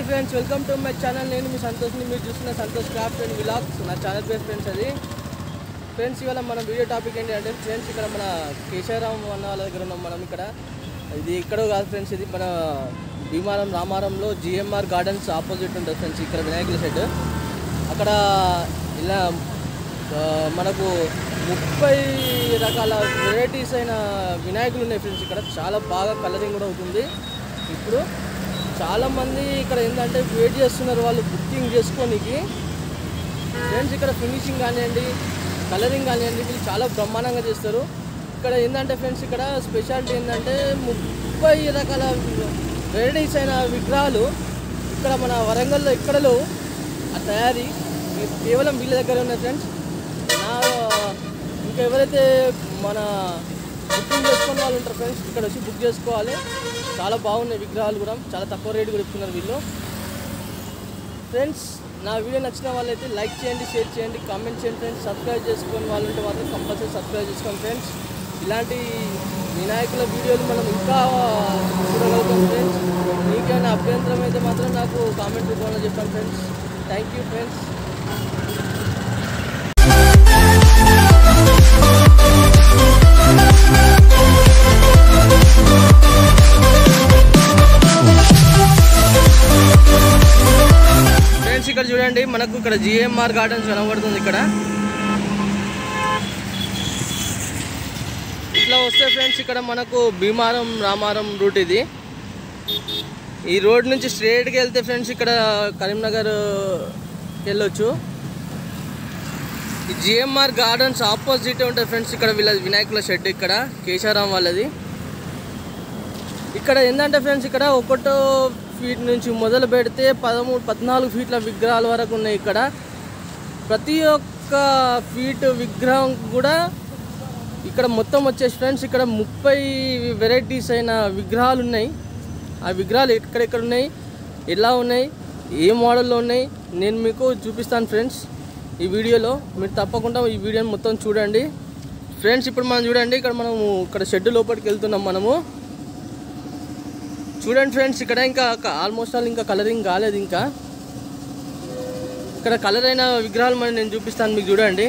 hi friends welcome to my channel నేను మీ సంతోష్ని మీరు చూస్తున్న సంతోష్ క్రాఫ్ట్ అండ్ విలాగ్స్ నా ఛానల్ పేరు ఫ్రెండ్స్ అది ఫ్రెండ్స్ ఇవాళ మన వీడియో టాపిక్ ఏంటి అంటే ఫ్రెండ్స్ ఇక్కడ మన కేశవరామ్ అన్న వాళ్ళ దగ్గర ఉన్నాం మనం ఇక్కడ ఇది ఎక్కడో కాదు ఫ్రెండ్స్ ఇది మన భీమారం రామారంలో జిఎంఆర్ గార్డెన్స్ ఆపోజిట్ ఉంటుంది ఫ్రెండ్స్ ఇక్కడ వినాయకుల షెడ్ అక్కడ ఇలా ఆ, మనకు ముప్పై రకాల వెరైటీస్ అయిన వినాయకులు ఉన్నాయి ఫ్రెండ్స్ ఇక్కడ చాలా బాగా కలరింగ్ కూడా అవుతుంది ఇప్పుడు చాలామంది ఇక్కడ ఏంటంటే వెయిట్ చేస్తున్నారు వాళ్ళు బుకింగ్ చేసుకోనికి ఫ్రెండ్స్ ఇక్కడ ఫినిషింగ్ కానివ్వండి కలరింగ్ కానివ్వండి వీళ్ళు చాలా బ్రహ్మాండంగా చేస్తారు ఇక్కడ ఏంటంటే ఫ్రెండ్స్ ఇక్కడ స్పెషాలిటీ ఏంటంటే ముప్పై రకాల వెరైటీస్ అయిన విగ్రహాలు ఇక్కడ మన వరంగల్లో ఎక్కడలో ఆ తయారీ ఇవి కేవలం వీళ్ళ దగ్గర ఉన్నాయి ఫ్రెండ్స్ నా ఇంకా ఎవరైతే మన బుకింగ్ చేసుకున్న వాళ్ళు ఉంటారు ఫ్రెండ్స్ ఇక్కడ వచ్చి బుక్ చేసుకోవాలి చాలా బాగున్నాయి విగ్రహాలు కూడా చాలా తక్కువ రేటు కూడా ఇస్తున్నారు వీళ్ళు ఫ్రెండ్స్ నా వీడియో నచ్చిన వాళ్ళైతే లైక్ చేయండి షేర్ చేయండి కామెంట్ చేయండి ఫ్రెండ్స్ సబ్స్క్రైబ్ చేసుకొని వాళ్ళు ఉంటే మాత్రం కంపల్సరీ సబ్స్క్రైబ్ చేసుకోండి ఫ్రెండ్స్ ఇలాంటి వినాయకుల వీడియోలు మనం ఇంకా చూడగలుగుతాం ఫ్రెండ్స్ మీకేమైనా అభ్యంతరం అయితే మాత్రం నాకు కామెంట్ రూపంలో చెప్పండి friends thank you friends friends ఇక్కడ చూడండి మనకు ఇక్కడ జిఎంఆర్ గార్డెన్స్ కనబడుతుంది ఇక్కడ ఇట్లా వస్తే ఫ్రెండ్స్ ఇక్కడ మనకు భీమారం రామారం రూట్ ఇది ఈ రోడ్ నుంచి స్ట్రేట్కి వెళ్తే ఫ్రెండ్స్ ఇక్కడ కరీంనగర్ వెళ్ళొచ్చు ఈ జిఎంఆర్ గార్డెన్స్ ఆపోజిట్ ఉంటుంది ఫ్రెండ్స్ ఇక్కడ వీళ్ళ వినాయకుల షెడ్ ఇక్కడ కేశారాం వాళ్ళది ఇక్కడ ఏంటంటే ఫ్రెండ్స్ ఇక్కడ ఒకటో ఫీట్ నుంచి మొదలు పెడితే పదమూడు పద్నాలుగు ఫీట్ల విగ్రహాల వరకు ఉన్నాయి ఇక్కడ ప్రతి ఒక్క ఫీట్ విగ్రహం కూడా ఇక్కడ మొత్తం వచ్చేసి ఫ్రెండ్స్ ఇక్కడ ముప్పై వెరైటీస్ అయిన విగ్రహాలు ఉన్నాయి ఆ విగ్రహాలు ఎక్కడెక్కడ ఉన్నాయి ఎలా ఉన్నాయి ఏ మోడల్లో ఉన్నాయి నేను మీకు చూపిస్తాను ఫ్రెండ్స్ ఈ వీడియోలో మీరు తప్పకుండా ఈ వీడియోని మొత్తం చూడండి ఫ్రెండ్స్ ఇప్పుడు మనం చూడండి ఇక్కడ మనము ఇక్కడ షెడ్ లోపలికి వెళ్తున్నాం మనము చూడండి ఫ్రెండ్స్ ఇక్కడ ఇంకా ఆల్మోస్ట్ ఆల్ ఇంకా కలరింగ్ కాలేదు ఇంకా ఇక్కడ కలర్ అయిన విగ్రహాలు మనం నేను చూపిస్తాను మీకు చూడండి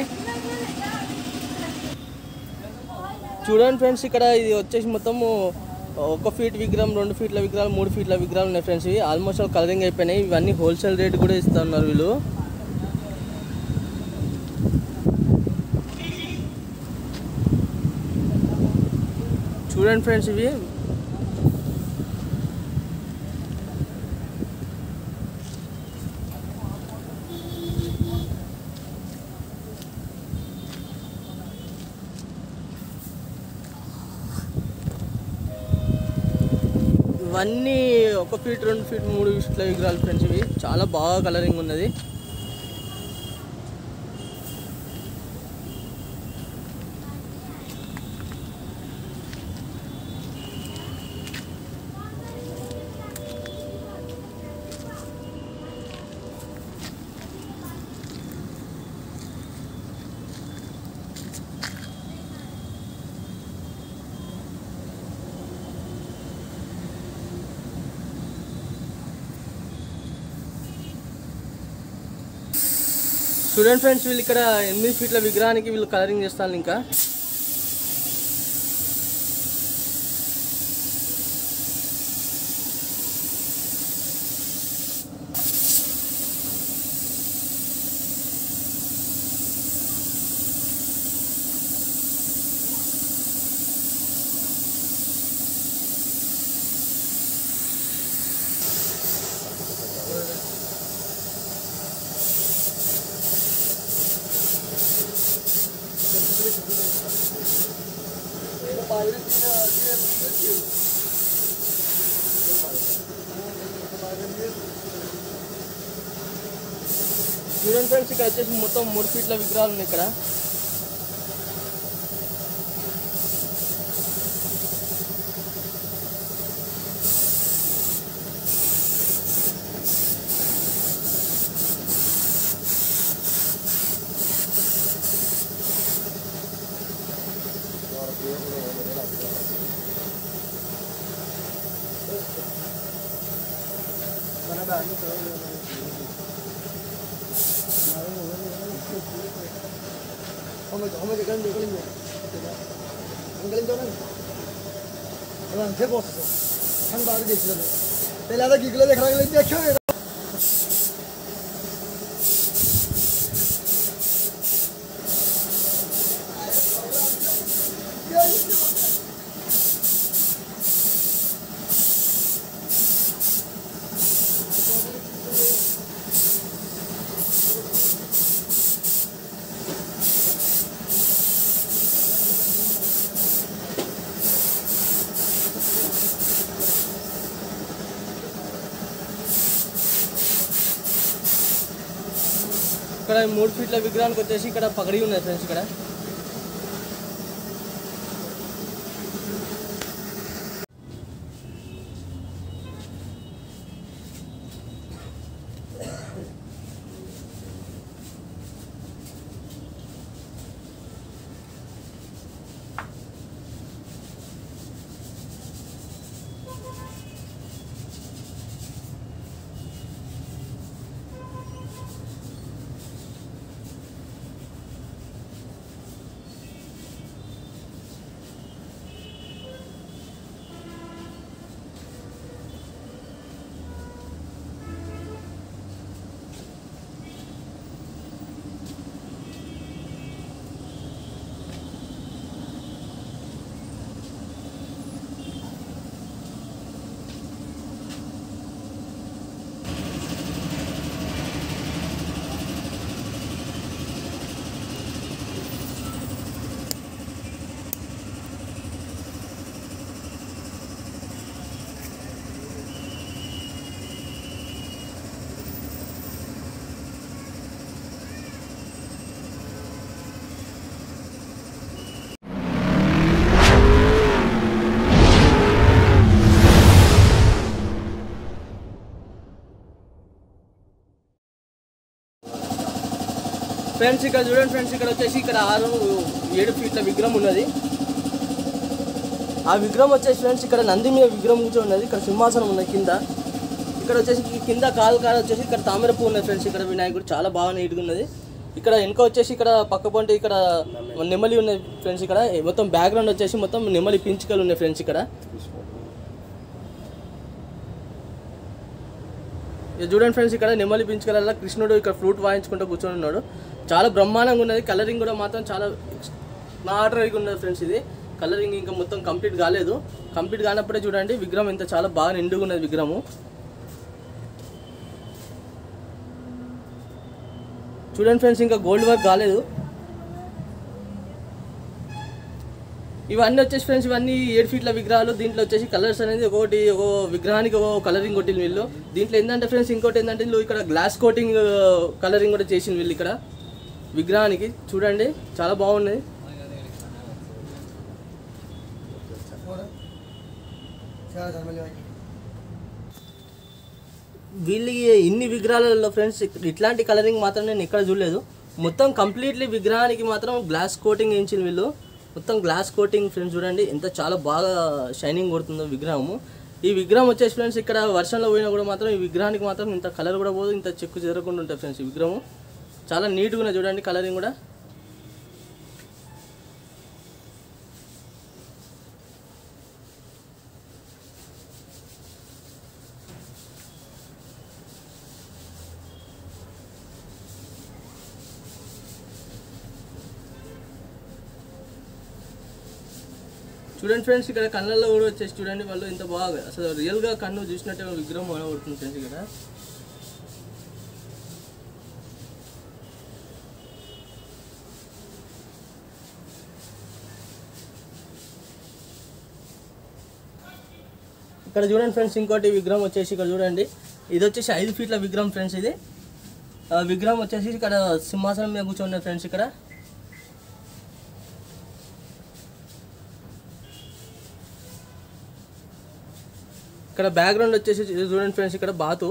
చూడండి ఫ్రెండ్స్ ఇక్కడ ఇది వచ్చేసి మొత్తము ఒక ఫీట్ విగ్రహం రెండు ఫీట్ల విగ్రహాలు మూడు ఫీట్ల విగ్రహాలు ఉన్నాయి ఫ్రెండ్స్ ఇవి ఆల్మోస్ట్ ఆల్ కలరింగ్ అయిపోయినాయి ఇవన్నీ హోల్సేల్ రేట్ కూడా ఇస్తున్నారు వీళ్ళు చూడండి ఫ్రెండ్స్ ఇవి ఇవన్నీ ఒక ఫీట్ రెండు ఫీట్ మూడు ఫీట్ల విగ్రహాలు ఫ్రెండ్స్ ఇవి చాలా బాగా కలరింగ్ ఉన్నది చూడండి ఫ్రెండ్స్ వీళ్ళు ఇక్కడ ఎనిమిది ఫీట్ల విగ్రహానికి వీళ్ళు కలరింగ్ చేస్తారు ఇంకా చూడండి ఫ్రెండ్స్ ఇక్కడ వచ్చేసి మొత్తం మూడు ఫీట్ల విగ్రహాలు ఉన్నాయి ఇక్కడ మన पहले आधा किलो देख रहा है देखो ఇక్కడ ఈ మూడు ఫీట్ల విగ్రహానికి వచ్చేసి ఇక్కడ పగడి ఉన్నది ఫ్రెండ్స్ ఇక్కడ ఫ్రెండ్స్ ఇక్కడ చూడండి ఫ్రెండ్స్ ఇక్కడ వచ్చేసి ఇక్కడ ఆరు ఏడు ఫీట్ల విగ్రహం ఉన్నది ఆ విగ్రహం వచ్చేసి ఫ్రెండ్స్ ఇక్కడ నంది మీద విగ్రహం కూర్చొని ఉన్నది ఇక్కడ సింహాసనం ఉన్నది కింద ఇక్కడ వచ్చేసి ఈ కింద కాలు కాలు వచ్చేసి ఇక్కడ తామర పువ్వు ఉన్నది ఫ్రెండ్స్ ఇక్కడ వినాయకుడు చాలా బాగా నీట్గా ఉన్నది ఇక్కడ వెనుక వచ్చేసి ఇక్కడ పక్క పొంటి ఇక్కడ నెమలి ఉన్నది ఫ్రెండ్స్ ఇక్కడ మొత్తం బ్యాక్గ్రౌండ్ వచ్చేసి మొత్తం నెమలి పించికలు ఉన్నాయి ఫ్రెండ్స్ ఇక్కడ ఇది చూడండి ఫ్రెండ్స్ ఇక్కడ నెమలి పించుకల కృష్ణుడు ఇక్కడ ఫ్లూట్ వాయించుకుంటూ కూర్చొని ఉన్నాడు చాలా బ్రహ్మాండంగా ఉన్నది కలరింగ్ కూడా మాత్రం చాలా నా ఆర్డర్గా ఉన్నది ఫ్రెండ్స్ ఇది కలరింగ్ ఇంకా మొత్తం కంప్లీట్ కాలేదు కంప్లీట్ కానప్పుడే చూడండి విగ్రహం ఇంత చాలా బాగా నిండుగా ఉన్నది విగ్రహము చూడండి ఫ్రెండ్స్ ఇంకా గోల్డ్ వర్క్ కాలేదు ఇవన్నీ వచ్చేసి ఫ్రెండ్స్ ఇవన్నీ ఏడు ఫీట్ల విగ్రహాలు దీంట్లో వచ్చేసి కలర్స్ అనేది ఒకటి ఒక విగ్రహానికి ఒక కలరింగ్ కొట్టింది వీళ్ళు దీంట్లో ఏంటంటే ఫ్రెండ్స్ ఇంకోటి ఏంటంటే వీళ్ళు ఇక్కడ గ్లాస్ కోటింగ్ కలరింగ్ కూడా చేసింది వీళ్ళు ఇక్కడ విగ్రహానికి చూడండి చాలా బాగున్నది వీళ్ళకి ఇన్ని విగ్రహాలలో ఫ్రెండ్స్ ఇట్లాంటి కలరింగ్ మాత్రం నేను ఎక్కడ చూడలేదు మొత్తం కంప్లీట్లీ విగ్రహానికి మాత్రం గ్లాస్ కోటింగ్ వేయించింది వీళ్ళు మొత్తం గ్లాస్ కోటింగ్ ఫ్రెండ్స్ చూడండి ఎంత చాలా బాగా షైనింగ్ కొడుతుందో విగ్రహము ఈ విగ్రహం వచ్చేసి ఫ్రెండ్స్ ఇక్కడ వర్షంలో పోయినా కూడా మాత్రం ఈ విగ్రహానికి మాత్రం ఇంత కలర్ కూడా పోదు ఇంత చెక్కు చెదరకుండా ఉంటుంది ఫ్రెండ్స్ ఈ విగ్రహం చాలా నీట్గా ఉన్నది చూడండి కలరింగ్ కూడా చూడండి ఫ్రెండ్స్ ఇక్కడ కళ్ళల్లో కూడా వచ్చేసి చూడండి వాళ్ళు ఇంత బాగా అసలు రియల్గా కన్ను చూసినట్టే విగ్రహం కనబడుతుంది ఫ్రెండ్స్ ఇక్కడ ఇక్కడ చూడండి ఫ్రెండ్స్ ఇంకోటి విగ్రహం వచ్చేసి ఇక్కడ చూడండి ఇది వచ్చేసి ఐదు ఫీట్ల విగ్రహం ఫ్రెండ్స్ ఇది ఆ విగ్రహం వచ్చేసి ఇక్కడ సింహాసనం మీద కూర్చోండి ఫ్రెండ్స్ ఇక్కడ ఇక్కడ బ్యాక్గ్రౌండ్ వచ్చేసి ఇది చూడండి ఫ్రెండ్స్ ఇక్కడ బాతు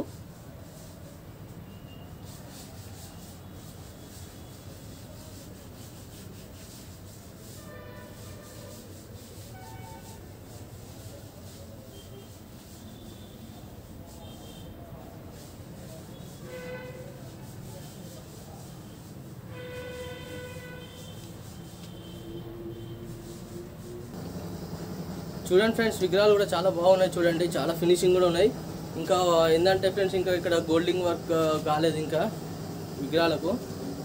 చూడండి ఫ్రెండ్స్ విగ్రహాలు కూడా చాలా బాగున్నాయి చూడండి చాలా ఫినిషింగ్ కూడా ఉన్నాయి ఇంకా ఏంటంటే ఫ్రెండ్స్ ఇంకా ఇక్కడ గోల్డింగ్ వర్క్ కాలేదు ఇంకా విగ్రహాలకు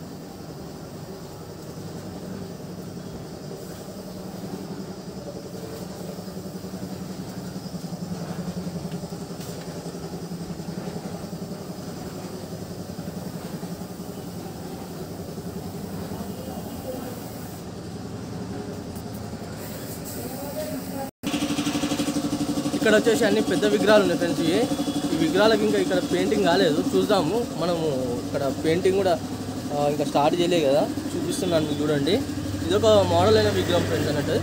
ఇక్కడ వచ్చేసి అన్ని పెద్ద విగ్రహాలు ఉన్నాయి ఫ్రెండ్స్ ఇవి ఈ విగ్రహాలకు ఇంకా ఇక్కడ పెయింటింగ్ కాలేదు చూద్దాము మనము ఇక్కడ పెయింటింగ్ కూడా ఆ, ఇంకా స్టార్ట్ చేయలేదు కదా చూపిస్తున్నాను మీకు చూడండి ఇది ఒక మోడల్ అయిన విగ్రహం ఫ్రెండ్స్ అన్నట్టు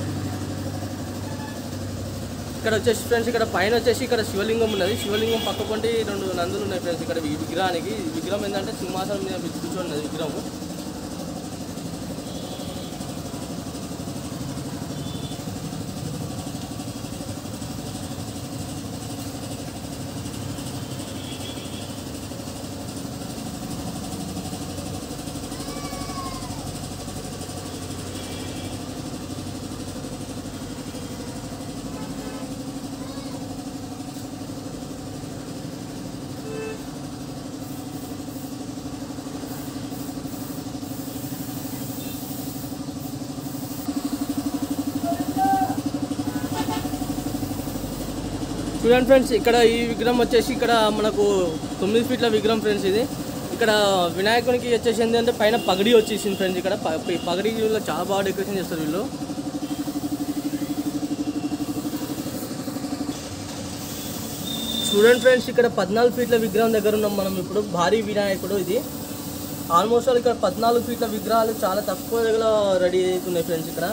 ఇక్కడ వచ్చేసి ఫ్రెండ్స్ ఇక్కడ పైన వచ్చేసి ఇక్కడ శివలింగం ఉన్నది శివలింగం పక్క పొంటి రెండు నందులు ఉన్నాయి ఫ్రెండ్స్ ఇక్కడ ఈ విగ్రహానికి ఈ విగ్రహం ఏంటంటే సింహాసనం మీద కూర్చొని ఉన్నది విగ్రహం చూడండి ఫ్రెండ్స్ ఇక్కడ ఈ విగ్రహం వచ్చేసి ఇక్కడ మనకు తొమ్మిది ఫీట్ల విగ్రహం ఫ్రెండ్స్ ఇది ఇక్కడ వినాయకునికి వచ్చేసి ఏంటంటే పైన పగడి వచ్చేసింది ఫ్రెండ్స్ ఇక్కడ ప- ప- పగడిలో చాలా బాగా డెకరేషన్ చేస్తారు వీళ్ళు చూడండి ఫ్రెండ్స్ ఇక్కడ పద్నాలుగు ఫీట్ల విగ్రహం దగ్గర ఉన్నాం మనం ఇప్పుడు భారీ వినాయకుడు ఇది ఆల్మోస్ట్ ఆల్ ఇక్కడ పద్నాలుగు ఫీట్ల విగ్రహాలు చాలా తక్కువ దగ్గర రెడీ అవుతున్నాయి ఫ్రెండ్స్ ఇక్కడ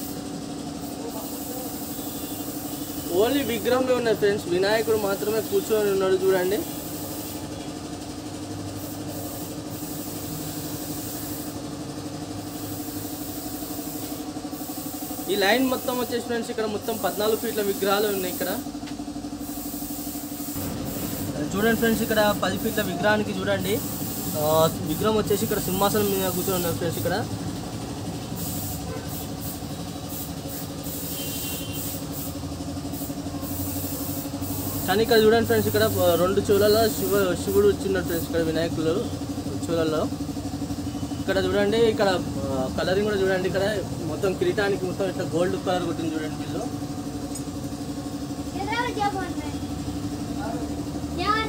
ఓన్లీ విగ్రహమే ఉన్నాయి ఫ్రెండ్స్ వినాయకుడు మాత్రమే కూర్చొని ఉన్నాడు చూడండి ఈ లైన్ మొత్తం వచ్చేసి ఫ్రెండ్స్ ఇక్కడ మొత్తం పద్నాలుగు ఫీట్ల విగ్రహాలు ఉన్నాయి ఇక్కడ చూడండి ఫ్రెండ్స్ ఇక్కడ పది ఫీట్ల విగ్రహానికి చూడండి ఆ, విగ్రహం వచ్చేసి ఇక్కడ సింహాసనం మీద కూర్చొని ఉన్నారు ఫ్రెండ్స్ ఇక్కడ కానీ ఇక్కడ చూడండి ఫ్రెండ్స్ ఇక్కడ ఆ, రెండు చెవులలో శివ శివుడు వచ్చిన్నాడు ఫ్రెండ్స్ ఇక్కడ వినాయకులు చెవులలో ఇక్కడ చూడండి ఇక్కడ కలరింగ్ కూడా చూడండి ఇక్కడ మొత్తం కిరీటానికి మొత్తం ఇట్లా గోల్డ్ కలర్ కొట్టింది చూడండి వీళ్ళు किधर क्या बोल रहे हैं यार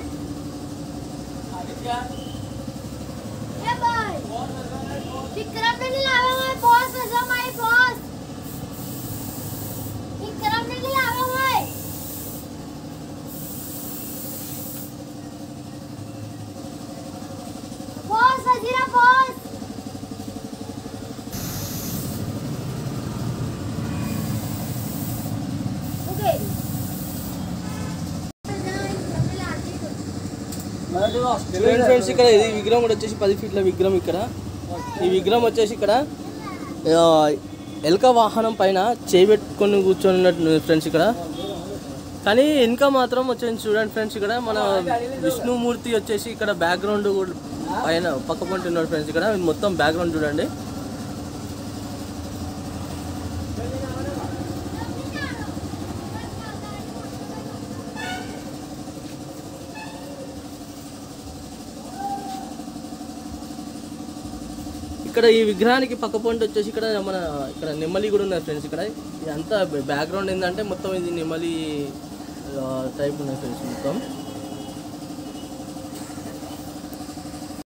ए भाई विक्रम ने नहीं लावा हुआ बॉस है माय बॉस विक्रम ने नहीं लावा हुआ है बॉस हजीरा बॉस ओके చూడండి ఫ్రెండ్స్ ఇక్కడ ఇది విగ్రహం కూడా వచ్చేసి పది ఫీట్ల విగ్రహం ఇక్కడ ఈ విగ్రహం వచ్చేసి ఇక్కడ ఆ, ఎలక వాహనం పైన చేపెట్టుకొని కూర్చొని ఉన్నట్టు ఫ్రెండ్స్ ఇక్కడ కానీ వెనుక మాత్రం వచ్చేసి చూడండి ఫ్రెండ్స్ ఇక్కడ మన విష్ణుమూర్తి వచ్చేసి ఇక్కడ బ్యాక్గ్రౌండ్ పైన పక్క పొంటి ఉన్నాడు ఫ్రెండ్స్ ఇక్కడ ఇది మొత్తం బ్యాక్గ్రౌండ్ చూడండి ఇక్కడ ఈ విగ్రహానికి పక్క పొంటి వచ్చేసి ఇక్కడ మన ఇక్కడ నెమ్మలి కూడా ఉన్నది ఫ్రెండ్స్ ఇక్కడ ఇదంతా బ్యాక్గ్రౌండ్ ఏంటంటే మొత్తం ఇది నెమ్మలి టైప్ ఉన్నది ఫ్రెండ్స్ మొత్తం